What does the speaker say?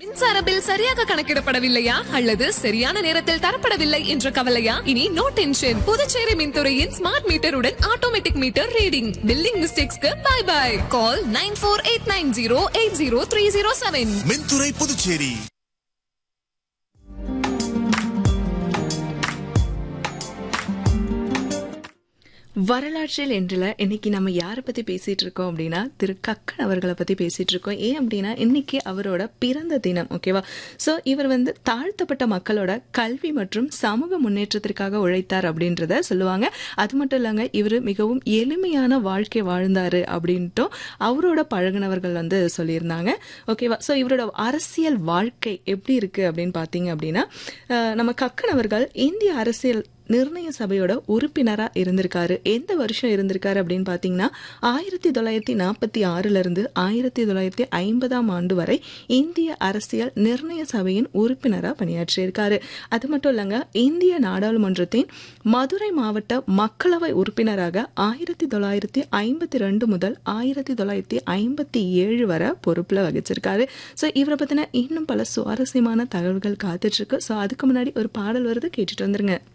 மின்சார பில் சரியாக கணக்கிடப்படவில்லையா அல்லது சரியான நேரத்தில் தரப்படவில்லை என்ற கவலையா இனி நோ டென்ஷன் புதுச்சேரி மின்துறையின் ஸ்மார்ட் மீட்டருடன் ஆட்டோமேட்டிக் மீட்டர் ரீடிங் பில்லிங் மிஸ்டேக்ஸ்க்கு bye bye call nine four eight nine zero eight zero three zero seven மின்துறை புதுச்சேரி வரலாற்றில் என்றில் இன்னைக்கு நம்ம யாரை பற்றி பேசிகிட்டு இருக்கோம் அப்படின்னா திரு கக்கன் அவர்களை பற்றி பேசிகிட்டு இருக்கோம் ஏன் அப்படின்னா இன்னைக்கு அவரோட பிறந்த தினம் ஓகேவா ஸோ இவர் வந்து தாழ்த்தப்பட்ட மக்களோட கல்வி மற்றும் சமூக முன்னேற்றத்திற்காக உழைத்தார் அப்படின்றத சொல்லுவாங்க அது மட்டும் இல்லைங்க இவர் மிகவும் எளிமையான வாழ்க்கை வாழ்ந்தாரு அப்படின்ட்டும் அவரோட பழகுனவர்கள் வந்து சொல்லியிருந்தாங்க ஓகேவா ஸோ இவரோட அரசியல் வாழ்க்கை எப்படி இருக்கு அப்படின்னு பார்த்தீங்க அப்படின்னா அஹ், நம்ம கக்கன் அவர்கள் இந்திய அரசியல் நிர்ணய சபையோட உறுப்பினரா இருந்திருக்காரு எந்த வருஷம் இருந்திருக்காரு அப்படின்னு பாத்தீங்கன்னா ஆயிரத்தி தொள்ளாயிரத்தி நாற்பத்தி ஆறுல இருந்து ஆயிரத்தி தொள்ளாயிரத்தி ஐம்பதாம் ஆண்டு வரை இந்திய அரசியல் நிர்ணய சபையின் உறுப்பினரா பணியாற்றியிருக்காரு அது மட்டும் இல்லைங்க இந்திய நாடாளுமன்றத்தின் மதுரை மாவட்ட மக்களவை உறுப்பினராக ஆயிரத்தி தொள்ளாயிரத்தி ஐம்பத்தி ரெண்டு முதல் ஆயிரத்தி தொள்ளாயிரத்தி ஐம்பத்தி ஏழு வரை பொறுப்புல வகிச்சிருக்காரு ஸோ இவரை பத்தின இன்னும் பல சுவாரஸ்யமான தகவல்கள் காத்துட்டு இருக்கு ஸோ அதுக்கு முன்னாடி ஒரு பாடல் வருது கேட்டுட்டு வந்துருங்க